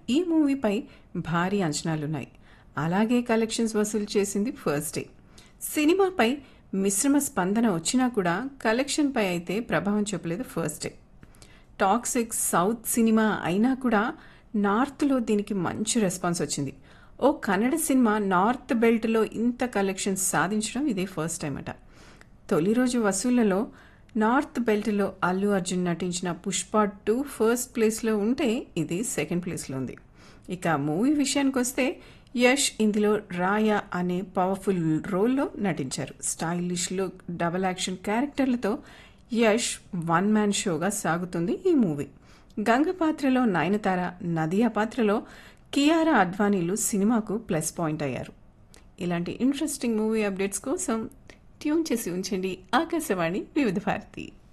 ఈ మూవీపై భారీ అంచనాలున్నాయి అలాగే కలెక్షన్స్ వసూలు చేసింది ఫస్ట్ డే సినిమాపై మిశ్రమ స్పందన వచ్చినా కూడా కలెక్షన్పై అయితే ప్రభావం చూపలేదు first day Toxic south cinema అయినా కూడా నార్త్లో దీనికి మంచి రెస్పాన్స్ వచ్చింది ఓ కన్నడ సినిమా నార్త్ బెల్ట్లో ఇంత కలెక్షన్స్ సాధించడం ఇదే ఫస్ట్ టైం అట తొలి రోజు వసూళ్లలో నార్త్ బెల్ట్లో అల్లు అర్జున్ నటించిన పుష్ప టూ ఫస్ట్ ప్లేస్లో ఉంటే ఇది సెకండ్ ప్లేస్లో ఉంది ఇక మూవీ విషయానికి వస్తే యష్ ఇందులో రాయ అనే పవర్ఫుల్ రోల్లో నటించారు స్టైలిష్ లుక్ డబల్ యాక్షన్ క్యారెక్టర్లతో యష్ వన్ మ్యాన్ షోగా సాగుతుంది ఈ మూవీ గంగ పాత్రలో నయనతార నదియా పాత్రలో కియారా అడ్వానీలు సినిమాకు ప్లస్ పాయింట్ అయ్యారు ఇలాంటి ఇంట్రెస్టింగ్ మూవీ అప్డేట్స్ కోసం ట్యూన్ చేసి ఉంచండి ఆకాశవాణి వివిధ భారతి